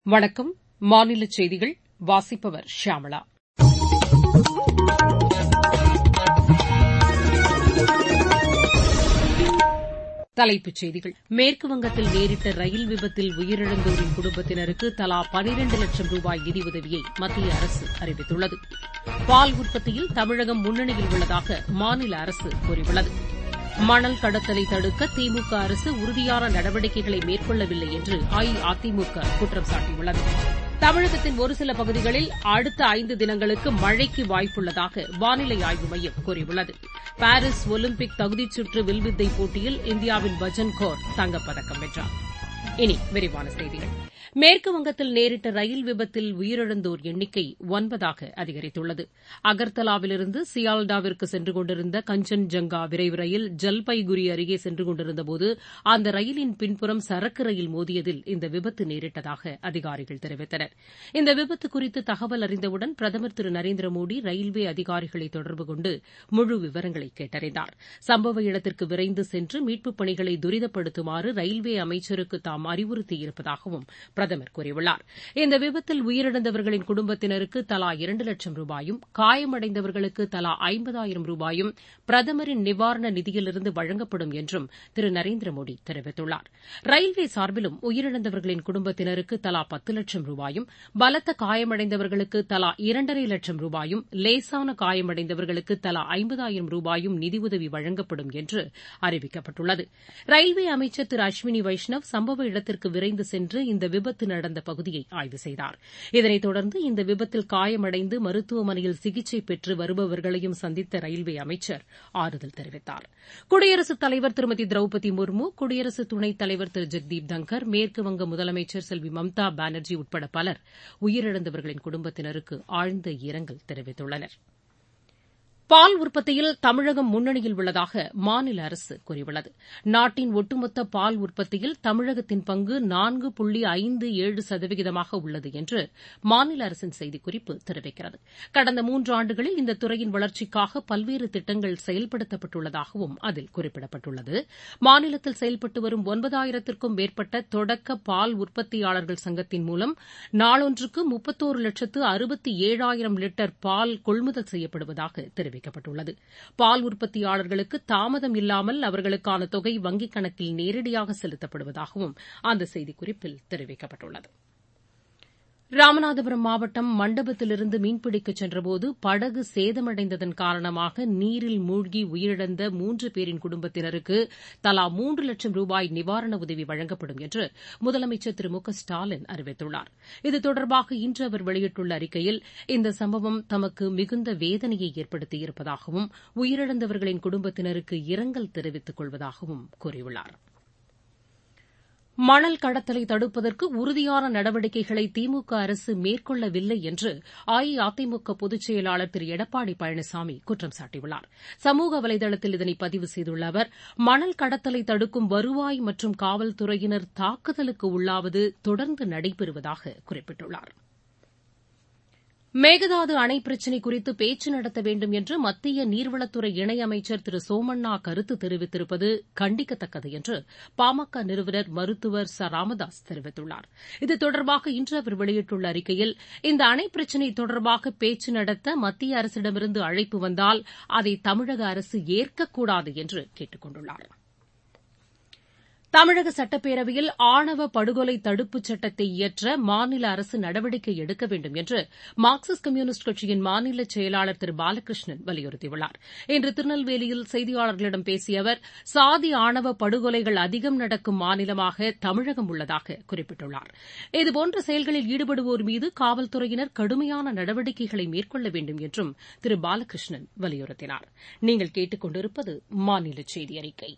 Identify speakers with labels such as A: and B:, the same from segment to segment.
A: வணக்கம் மாநிலச் செய்திகள் வாசிப்பவர் ஷியாமளா தலைப்புச் செய்திகள் மேற்குவங்கத்தில் நேரிட்ட ரயில் விபத்தில் உயிரிழந்தோரின் குடும்பத்தினருக்கு தலா பனிரண்டு லட்சம் ரூபாய் நிதியுதவியை மத்திய அரசு அறிவித்துள்ளது பால் உற்பத்தியில் தமிழகம் முன்னணியில் உள்ளதாக மாநில அரசு கூறியுள்ளது மணல் கடத்தலை தடுக்க திமுக அரசு உறுதியான நடவடிக்கைகளை மேற்கொள்ளவில்லை என்று அஇஅதிமுக குற்றம் சாட்டியுள்ளது தமிழகத்தின் ஒருசில பகுதிகளில் அடுத்த ஐந்து தினங்களுக்கு மழைக்கு வாய்ப்புள்ளதாக வானிலை ஆய்வு மையம் கூறியுள்ளது பாரிஸ் ஒலிம்பிக் தகுதிச் சுற்று வில்வித்தை போட்டியில் இந்தியாவின் பஜன் கௌர் தங்கப்பதக்கம் வென்றார் இனி விரிவான செய்திகள் மேற்குவங்கத்தில் நேரிட்ட ரயில் விபத்தில் உயிரிழந்தோர் எண்ணிக்கை ஒன்பதாக அதிகரித்துள்ளது அகர்தலாவிலிருந்து சியால்டாவிற்கு சென்று கொண்டிருந்த கஞ்சன்ஜங்கா விரைவு ரயில் ஜல்பைகுரி அருகே சென்று கொண்டிருந்தபோது அந்த ரயிலின் பின்புறம் சரக்கு ரயில் மோதியதில் இந்த விபத்து நேரிட்டதாக அதிகாரிகள் தெரிவித்தனர் இந்த விபத்து குறித்து தகவல் அறிந்தவுடன் பிரதமர் திரு நரேந்திர மோடி ரயில்வே அதிகாரிகளை தொடர்பு கொண்டு முழு விவரங்களை கேட்டறிந்தார் சம்பவ இடத்திற்கு விரைந்து சென்று மீட்புப் பணிகளை துரிதப்படுத்துமாறு ரயில்வே அமைச்சருக்கு தாம் அறிவுறுத்தியிருப்பதாகவும் பிரதமர் கூறியுள்ளார் இந்த விபத்தில் உயிரிழந்தவர்களின் குடும்பத்தினருக்கு தலா இரண்டு லட்சம் ரூபாயும் காயமடைந்தவர்களுக்கு தலா ஐம்பதாயிரம் ரூபாயும் பிரதமரின் நிவாரண நிதியிலிருந்து வழங்கப்படும் என்றும் திரு நரேந்திர மோடி தெரிவித்துள்ளார் ரயில்வே சார்பிலும் உயிரிழந்தவர்களின் குடும்பத்தினருக்கு தலா பத்து லட்சம் ரூபாயும் பலத்த காயமடைந்தவர்களுக்கு தலா இரண்டரை லட்சம் ரூபாயும் லேசான காயமடைந்தவர்களுக்கு தலா ஐம்பதாயிரம் ரூபாயும் நிதியுதவி வழங்கப்படும் என்று அறிவிக்கப்பட்டுள்ளது ரயில்வே அமைச்சர் திரு அஸ்வினி வைஷ்ணவ் சம்பவ இடத்திற்கு விரைந்து சென்று இந்த விபத்து நடந்த பகுதியை ஆய்வு செய்தார் இதனைத் தொடர்ந்து இந்த விபத்தில் காயமடைந்து மருத்துவமனையில் சிகிச்சை பெற்று வருபவர்களையும் சந்தித்த ரயில்வே அமைச்சர் ஆறுதல் தெரிவித்தார் குடியரசுத் தலைவர் திருமதி திரௌபதி முர்மு குடியரசு துணைத் தலைவர் திரு ஜெக்தீப் தங்கர் மேற்குவங்க முதலமைச்சர் செல்வி மம்தா பானர்ஜி உட்பட பலர் உயிரிழந்தவர்களின் குடும்பத்தினருக்கு ஆழ்ந்த இரங்கல் தெரிவித்துள்ளனா் பால் உற்பத்தியில் தமிழகம் முன்னணியில் உள்ளதாக மாநில அரசு கூறியுள்ளது நாட்டின் ஒட்டுமொத்த பால் உற்பத்தியில் தமிழகத்தின் பங்கு நான்கு புள்ளி ஐந்து ஏழு சதவிகிதமாக உள்ளது என்று மாநில அரசின் செய்திக்குறிப்பு தெரிவிக்கிறது கடந்த மூன்றாண்டுகளில் இந்த துறையின் வளர்ச்சிக்காக பல்வேறு திட்டங்கள் செயல்படுத்தப்பட்டுள்ளதாகவும் அதில் குறிப்பிடப்பட்டுள்ளது மாநிலத்தில் செயல்பட்டு வரும் ஒன்பதாயிரத்திற்கும் மேற்பட்ட தொடக்க பால் உற்பத்தியாளர்கள் சங்கத்தின் மூலம் நாளொன்றுக்கு முப்பத்தோரு லட்சத்து அறுபத்தி ஏழாயிரம் லிட்டர் பால் கொள்முதல் செய்யப்படுவதாக தெரிவிக்கப்பட்டுள்ளது தெரிவிக்கப்பட்டுள்ளது பால் உற்பத்தியாளர்களுக்கு தாமதம் இல்லாமல் அவர்களுக்கான தொகை வங்கிக் கணக்கில் நேரடியாக செலுத்தப்படுவதாகவும் அந்த செய்திக்குறிப்பில் தெரிவிக்கப்பட்டுள்ளது ராமநாதபுரம் மாவட்டம் மண்டபத்திலிருந்து மீன்பிடிக்கச் சென்றபோது படகு சேதமடைந்ததன் காரணமாக நீரில் மூழ்கி உயிரிழந்த மூன்று பேரின் குடும்பத்தினருக்கு தலா மூன்று லட்சம் ரூபாய் நிவாரண உதவி வழங்கப்படும் என்று முதலமைச்சர் திரு மு க ஸ்டாலின் அறிவித்துள்ளார் இது தொடர்பாக இன்று அவர் வெளியிட்டுள்ள அறிக்கையில் இந்த சம்பவம் தமக்கு மிகுந்த வேதனையை ஏற்படுத்தியிருப்பதாகவும் உயிரிழந்தவர்களின் குடும்பத்தினருக்கு இரங்கல் தெரிவித்துக் கொள்வதாகவும் கூறியுள்ளாா் மணல் கடத்தலை தடுப்பதற்கு உறுதியான நடவடிக்கைகளை திமுக அரசு மேற்கொள்ளவில்லை என்று அஇஅதிமுக பொதுச் செயலாளர் திரு எடப்பாடி பழனிசாமி குற்றம் சாட்டியுள்ளார் சமூக வலைதளத்தில் இதனை பதிவு செய்துள்ள அவர் மணல் கடத்தலை தடுக்கும் வருவாய் மற்றும் காவல்துறையினர் தாக்குதலுக்கு உள்ளாவது தொடர்ந்து நடைபெறுவதாக குறிப்பிட்டுள்ளாா் மேகதாது அணை பிரச்சினை குறித்து பேச்சு நடத்த வேண்டும் என்று மத்திய நீர்வளத்துறை இணையமைச்சர் திரு சோமண்ணா கருத்து தெரிவித்திருப்பது கண்டிக்கத்தக்கது என்று பாமக நிறுவனர் மருத்துவர் ச ராமதாஸ் தெரிவித்துள்ளார் இது தொடர்பாக இன்று அவர் வெளியிட்டுள்ள அறிக்கையில் இந்த அணை பிரச்சினை தொடர்பாக பேச்சு நடத்த மத்திய அரசிடமிருந்து அழைப்பு வந்தால் அதை தமிழக அரசு ஏற்கக்கூடாது என்று கேட்டுக் கொண்டுள்ளாா் தமிழக சட்டப்பேரவையில் ஆணவ படுகொலை தடுப்புச் சட்டத்தை இயற்ற மாநில அரசு நடவடிக்கை எடுக்க வேண்டும் என்று மார்க்சிஸ்ட் கம்யூனிஸ்ட் கட்சியின் மாநில செயலாளர் திரு பாலகிருஷ்ணன் வலியுறுத்தியுள்ளார் இன்று திருநெல்வேலியில் செய்தியாளர்களிடம் பேசிய அவர் சாதி ஆணவ படுகொலைகள் அதிகம் நடக்கும் மாநிலமாக தமிழகம் உள்ளதாக குறிப்பிட்டுள்ளார் இதுபோன்ற செயல்களில் ஈடுபடுவோர் மீது காவல்துறையினர் கடுமையான நடவடிக்கைகளை மேற்கொள்ள வேண்டும் என்றும் திரு பாலகிருஷ்ணன் வலியுறுத்தினார் நீங்கள் கேட்டுக் கொண்டிருப்பது மாநில செய்தி அறிக்கை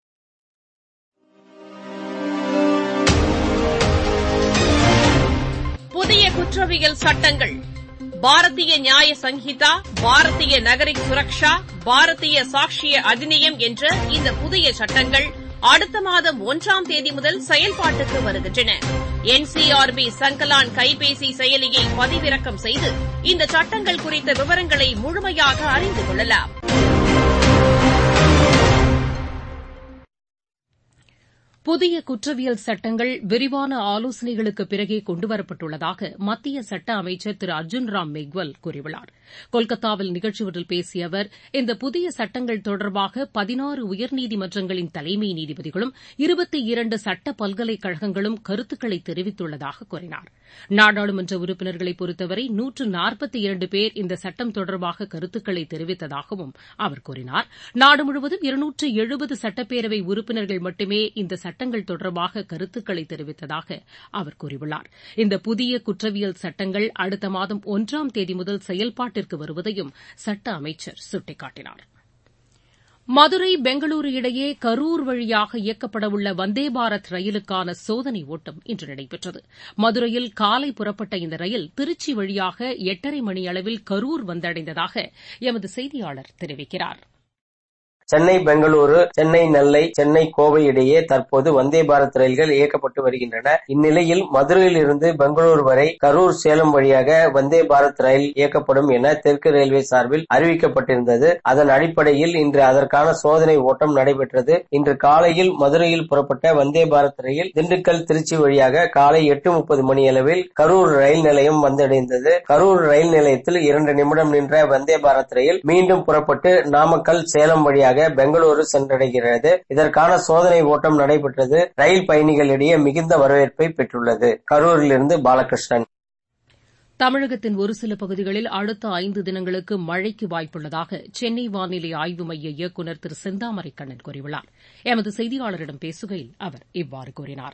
B: புதிய குற்றவியல் சட்டங்கள் பாரதிய நியாய சங்கீதா பாரதிய நகரிக் சுரக்ஷா பாரதிய சாட்சிய அதிநியம் என்ற இந்த புதிய சட்டங்கள் அடுத்த மாதம் ஒன்றாம் தேதி முதல் செயல்பாட்டுக்கு வருகின்றன என்சிஆர்பி சங்கலான் கைபேசி செயலியை பதிவிறக்கம் செய்து இந்த சட்டங்கள் குறித்த விவரங்களை முழுமையாக அறிந்து கொள்ளலாம்
A: புதிய குற்றவியல் சட்டங்கள் விரிவான ஆலோசனைகளுக்கு பிறகே கொண்டுவரப்பட்டுள்ளதாக மத்திய சட்ட அமைச்சர் திரு அர்ஜுன் ராம் மெக்வால் கூறியுள்ளார் கொல்கத்தாவில் நிகழ்ச்சி ஒன்றில் பேசிய அவர் இந்த புதிய சட்டங்கள் தொடர்பாக பதினாறு உயர்நீதிமன்றங்களின் தலைமை நீதிபதிகளும் இருபத்தி இரண்டு சட்ட பல்கலைக்கழகங்களும் கருத்துக்களை தெரிவித்துள்ளதாக கூறினார் நாடாளுமன்ற உறுப்பினர்களை பொறுத்தவரை நூற்று நாற்பத்தி இரண்டு பேர் இந்த சட்டம் தொடர்பாக கருத்துக்களை தெரிவித்ததாகவும் அவர் கூறினார் நாடு முழுவதும் இருநூற்று எழுபது சட்டப்பேரவை உறுப்பினர்கள் மட்டுமே இந்த சட்டங்கள் தொடர்பாக கருத்துக்களை தெரிவித்ததாக அவர் கூறியுள்ளார் இந்த புதிய குற்றவியல் சட்டங்கள் அடுத்த மாதம் ஒன்றாம் தேதி முதல் செயல்பாட்டிற்கு வருவதையும் சட்ட அமைச்சர் சுட்டிக்காட்டினார் மதுரை பெங்களூரு இடையே கரூர் வழியாக இயக்கப்படவுள்ள வந்தே பாரத் ரயிலுக்கான சோதனை ஓட்டம் இன்று நடைபெற்றது மதுரையில் காலை புறப்பட்ட இந்த ரயில் திருச்சி வழியாக எட்டரை மணி அளவில் கரூர் வந்தடைந்ததாக எமது செய்தியாளர் தெரிவிக்கிறார்
C: சென்னை பெங்களூரு சென்னை நெல்லை சென்னை கோவை இடையே தற்போது வந்தே பாரத் ரயில்கள் இயக்கப்பட்டு வருகின்றன இந்நிலையில் மதுரையில் இருந்து பெங்களூரு வரை கரூர் சேலம் வழியாக வந்தே பாரத் ரயில் இயக்கப்படும் என தெற்கு ரயில்வே சார்பில் அறிவிக்கப்பட்டிருந்தது அதன் அடிப்படையில் இன்று அதற்கான சோதனை ஓட்டம் நடைபெற்றது இன்று காலையில் மதுரையில் புறப்பட்ட வந்தே பாரத் ரயில் திண்டுக்கல் திருச்சி வழியாக காலை எட்டு முப்பது மணியளவில் கரூர் ரயில் நிலையம் வந்தடைந்தது கரூர் ரயில் நிலையத்தில் இரண்டு நிமிடம் நின்ற வந்தே பாரத் ரயில் மீண்டும் புறப்பட்டு நாமக்கல் சேலம் வழியாக பெங்களூரு சென்றடைகிறது இதற்கான சோதனை ஓட்டம் நடைபெற்றது ரயில் பயணிகளிடையே மிகுந்த வரவேற்பை பெற்றுள்ளது கரூரிலிருந்து பாலகிருஷ்ணன்
A: தமிழகத்தின் ஒரு சில பகுதிகளில் அடுத்த ஐந்து தினங்களுக்கு மழைக்கு வாய்ப்புள்ளதாக சென்னை வானிலை ஆய்வு மைய இயக்குநர் திரு செந்தாமரை கண்ணன் கூறியுள்ளார் எமது செய்தியாளரிடம் பேசுகையில் அவர் இவ்வாறு கூறினார்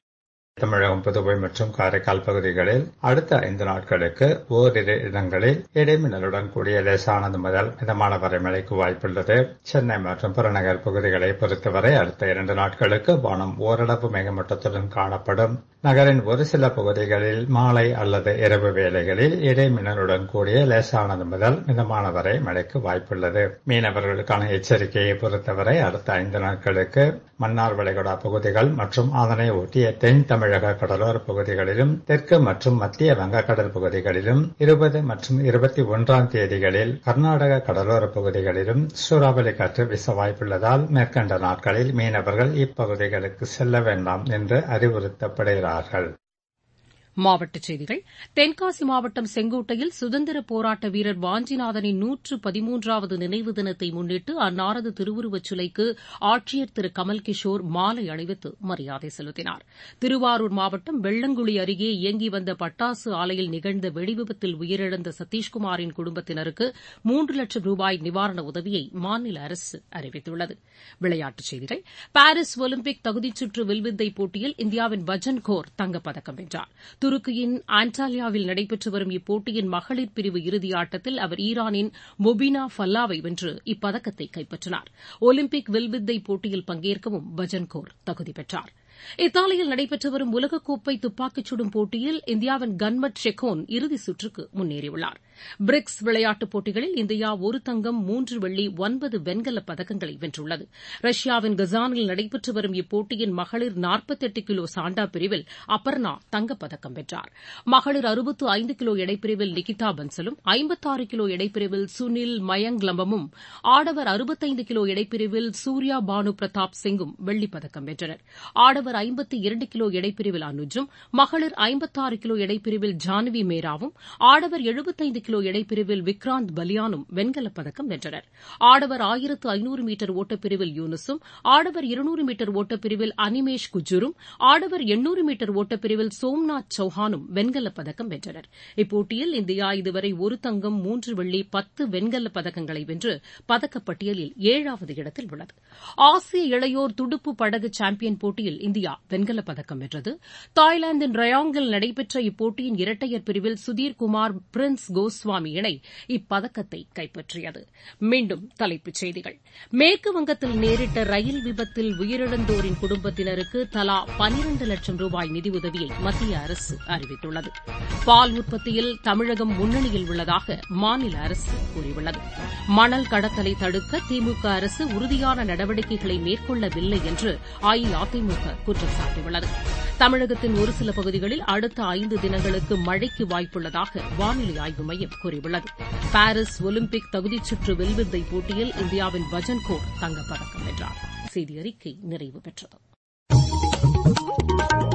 D: தமிழகம் புதுவை மற்றும் காரைக்கால் பகுதிகளில் அடுத்த ஐந்து நாட்களுக்கு ஓரிரு இடங்களில் இடைமின்னலுடன் கூடிய லேசானது முதல் மிதமான வரை மழைக்கு வாய்ப்புள்ளது சென்னை மற்றும் புறநகர் பகுதிகளை பொறுத்தவரை அடுத்த இரண்டு நாட்களுக்கு வானம் ஓரளவு மேகமூட்டத்துடன் காணப்படும் நகரின் ஒரு சில பகுதிகளில் மாலை அல்லது இரவு வேளைகளில் இடைமின்னலுடன் கூடிய லேசானது முதல் மிதமான வரை மழைக்கு வாய்ப்புள்ளது மீனவர்களுக்கான எச்சரிக்கையை பொறுத்தவரை அடுத்த ஐந்து நாட்களுக்கு மன்னார் வளைகுடா பகுதிகள் மற்றும் அதனை ஒட்டிய தென் தமிழக கடலோர பகுதிகளிலும் தெற்கு மற்றும் மத்திய வங்கக்கடல் பகுதிகளிலும் இருபது மற்றும் இருபத்தி ஒன்றாம் தேதிகளில் கர்நாடக கடலோர பகுதிகளிலும் சூறாவளி காற்று வீச வாய்ப்புள்ளதால் மேற்கண்ட நாட்களில் மீனவர்கள் இப்பகுதிகளுக்கு செல்ல வேண்டாம் என்று அறிவுறுத்தப்படுகிறார்கள்
A: மாவட்டச் செய்திகள் தென்காசி மாவட்டம் செங்கோட்டையில் சுதந்திர போராட்ட வீரர் வாஞ்சிநாதனின் நூற்று பதிமூன்றாவது நினைவு தினத்தை முன்னிட்டு அன்னாரது திருவுருவச் சிலைக்கு ஆட்சியர் திரு கமல் கிஷோர் மாலை அணிவித்து மரியாதை செலுத்தினார் திருவாரூர் மாவட்டம் வெள்ளங்குழி அருகே இயங்கி வந்த பட்டாசு ஆலையில் நிகழ்ந்த வெடிவிபத்தில் உயிரிழந்த சதீஷ்குமாரின் குடும்பத்தினருக்கு மூன்று லட்சம் ரூபாய் நிவாரண உதவியை மாநில அரசு அறிவித்துள்ளது விளையாட்டுச் செய்திகள் பாரிஸ் ஒலிம்பிக் தகுதிச்சுற்று வில்வித்தை போட்டியில் இந்தியாவின் பஜன் கோர் தங்கப்பதக்கம் வென்றார் துருக்கியின் ஆன்டாலியாவில் நடைபெற்று வரும் இப்போட்டியின் மகளிர் பிரிவு இறுதியாட்டத்தில் அவர் ஈரானின் மொபினா ஃபல்லாவை வென்று இப்பதக்கத்தை கைப்பற்றினார் ஒலிம்பிக் வில்வித்தை போட்டியில் பங்கேற்கவும் பஜன்கோர் தகுதி பெற்றார் இத்தாலியில் நடைபெற்று வரும் உலகக்கோப்பை துப்பாக்கிச் சுடும் போட்டியில் இந்தியாவின் கன்மட் ஷெக்கோன் இறுதிச் சுற்றுக்கு முன்னேறியுள்ளார் பிரிக்ஸ் விளையாட்டுப் போட்டிகளில் இந்தியா ஒரு தங்கம் மூன்று வெள்ளி ஒன்பது வெண்கலப் பதக்கங்களை வென்றுள்ளது ரஷ்யாவின் கசானில் நடைபெற்று வரும் இப்போட்டியின் மகளிர் நாற்பத்தெட்டு கிலோ சாண்டா பிரிவில் அபர்ணா தங்கப்பதக்கம் வென்றார் மகளிர் அறுபத்து ஐந்து கிலோ எடைப்பிரிவில் நிகிதா பன்சலும் ஐம்பத்தாறு கிலோ எடைப்பிரிவில் சுனில் மயங்க் லம்பமும் ஆடவர் அறுபத்தைந்து கிலோ எடைப்பிரிவில் சூர்யா பானு பிரதாப் சிங்கும் வெள்ளிப்பதக்கம் வென்றனர் ஆடவர் ஐம்பத்தி இரண்டு கிலோ எடைப்பிரிவில் அனுஜும் மகளிர் ஐம்பத்தாறு கிலோ எடைப்பிரிவில் ஜான்வி மேராவும் ஆடவர் எழுபத்தைந்து கிலோ எடைப்பிரிவில் விக்ராந்த் பலியானும் வெண்கலப் பதக்கம் வென்றனர் ஆடவர் ஆயிரத்து ஐநூறு மீட்டர் ஓட்டப்பிரிவில் யூனுஸும் ஆடவர் இருநூறு மீட்டர் ஓட்டப்பிரிவில் அனிமேஷ் குஜூரும் ஆடவர் எண்ணூறு மீட்டர் ஓட்டப்பிரிவில் சோம்நாத் சௌஹானும் வெண்கலப் பதக்கம் வென்றனர் இப்போட்டியில் இந்தியா இதுவரை ஒரு தங்கம் மூன்று வெள்ளி பத்து வெண்கலப் பதக்கங்களை வென்று பதக்கப்பட்டியலில் ஏழாவது இடத்தில் உள்ளது ஆசிய இளையோர் துடுப்பு படகு சாம்பியன் போட்டியில் இந்தியா வெண்கலப் பதக்கம் வென்றது தாய்லாந்தின் ரயாங்கில் நடைபெற்ற இப்போட்டியின் இரட்டையர் பிரிவில் சுதீர்குமார் பிரின்ஸ் கோஸ்வாமி இணை இப்பதக்கத்தை கைப்பற்றியது மீண்டும் தலைப்புச் செய்திகள் மேற்கு வங்கத்தில் நேரிட்ட ரயில் விபத்தில் உயிரிழந்தோரின் குடும்பத்தினருக்கு தலா பனிரண்டு லட்சம் ரூபாய் நிதியுதவியை மத்திய அரசு அறிவித்துள்ளது பால் உற்பத்தியில் தமிழகம் முன்னணியில் உள்ளதாக மாநில அரசு கூறியுள்ளது மணல் கடத்தலை தடுக்க திமுக அரசு உறுதியான நடவடிக்கைகளை மேற்கொள்ளவில்லை என்று அஇஅதிமுக குற்றம் சாட்டியுள்ளது தமிழகத்தின் ஒரு சில பகுதிகளில் அடுத்த ஐந்து தினங்களுக்கு மழைக்கு வாய்ப்புள்ளதாக வானிலை ஆய்வு மையம் கூறியுள்ளது பாரிஸ் ஒலிம்பிக் தகுதிச்சுற்று வில்வித்தை போட்டியில் இந்தியாவின் பஜன் கோர் தங்கப்பதக்கம் வென்றார் செய்தி அறிக்கை நிறைவு பெற்றது
E: வணக்கம்